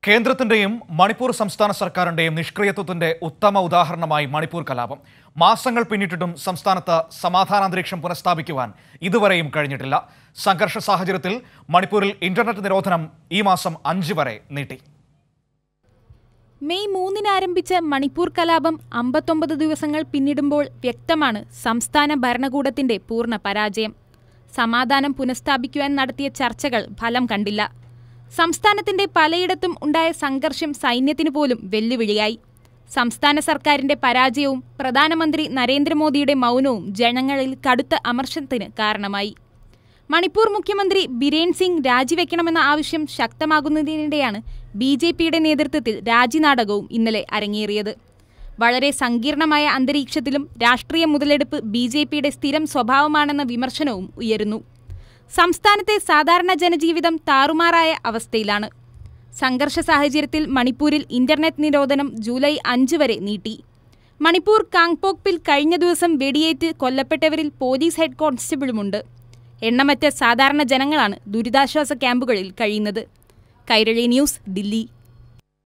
കേന്ദ്രത്തിന്റെയും മണിപ്പൂർ സംസ്ഥാന സർക്കാരിന്റെയും നിഷ്ക്രിയത്വത്തിന്റെ ഉത്തമ ഉദാഹരണമായി മണിപ്പൂർ കലാപം മാസങ്ങൾ പിന്നിട്ടിട്ടും സംസ്ഥാനത്ത് സമാധാനാന്തരീക്ഷം പുനഃസ്ഥാപിക്കുവാൻ ഇതുവരെയും കഴിഞ്ഞിട്ടില്ല സംഘർഷ സാഹചര്യത്തിൽ മണിപ്പൂരിൽ ഇന്റർനെറ്റ് നിരോധനം ഈ മാസം അഞ്ച് വരെ നീട്ടി മെയ് മൂന്നിന് ആരംഭിച്ച മണിപ്പൂർ കലാപം അമ്പത്തൊമ്പത് ദിവസങ്ങൾ പിന്നിടുമ്പോൾ വ്യക്തമാണ് സംസ്ഥാന ഭരണകൂടത്തിന്റെ പൂർണ്ണ പരാജയം സമാധാനം പുനഃസ്ഥാപിക്കുവാൻ നടത്തിയ ചർച്ചകൾ ഫലം കണ്ടില്ല സംസ്ഥാനത്തിന്റെ പലയിടത്തും ഉണ്ടായ സംഘർഷം സൈന്യത്തിന് പോലും വെല്ലുവിളിയായി സംസ്ഥാന സർക്കാരിന്റെ പരാജയവും പ്രധാനമന്ത്രി നരേന്ദ്രമോദിയുടെ മൗനവും ജനങ്ങളിൽ കടുത്ത അമർഷത്തിന് കാരണമായി മണിപ്പൂർ മുഖ്യമന്ത്രി ബിരേൻ സിംഗ് രാജിവെക്കണമെന്ന ആവശ്യം ശക്തമാകുന്നതിനിടെയാണ് ബി ജെ പിയുടെ നേതൃത്വത്തിൽ രാജിനാടകവും ഇന്നലെ അരങ്ങേറിയത് വളരെ സങ്കീർണമായ അന്തരീക്ഷത്തിലും രാഷ്ട്രീയ മുതലെടുപ്പ് ബി ജെ പിയുടെ സ്ഥിരം സ്വഭാവമാണെന്ന വിമർശനവും ഉയരുന്നു സംസ്ഥാനത്തെ സാധാരണ ജനജീവിതം താറുമാറായ അവസ്ഥയിലാണ് സംഘർഷ സാഹചര്യത്തിൽ മണിപ്പൂരിൽ ഇന്റർനെറ്റ് നിരോധനം ജൂലൈ അഞ്ച് വരെ നീട്ടി മണിപ്പൂർ കാങ്പോക്പിൽ കഴിഞ്ഞ ദിവസം വെടിയേറ്റ് കൊല്ലപ്പെട്ടവരിൽ പോലീസ് ഹെഡ് കോൺസ്റ്റബിളുമുണ്ട് എണ്ണമറ്റ സാധാരണ ജനങ്ങളാണ് ദുരിതാശ്വാസ ക്യാമ്പുകളിൽ കഴിയുന്നത് കൈരളി ന്യൂസ് ദില്ലി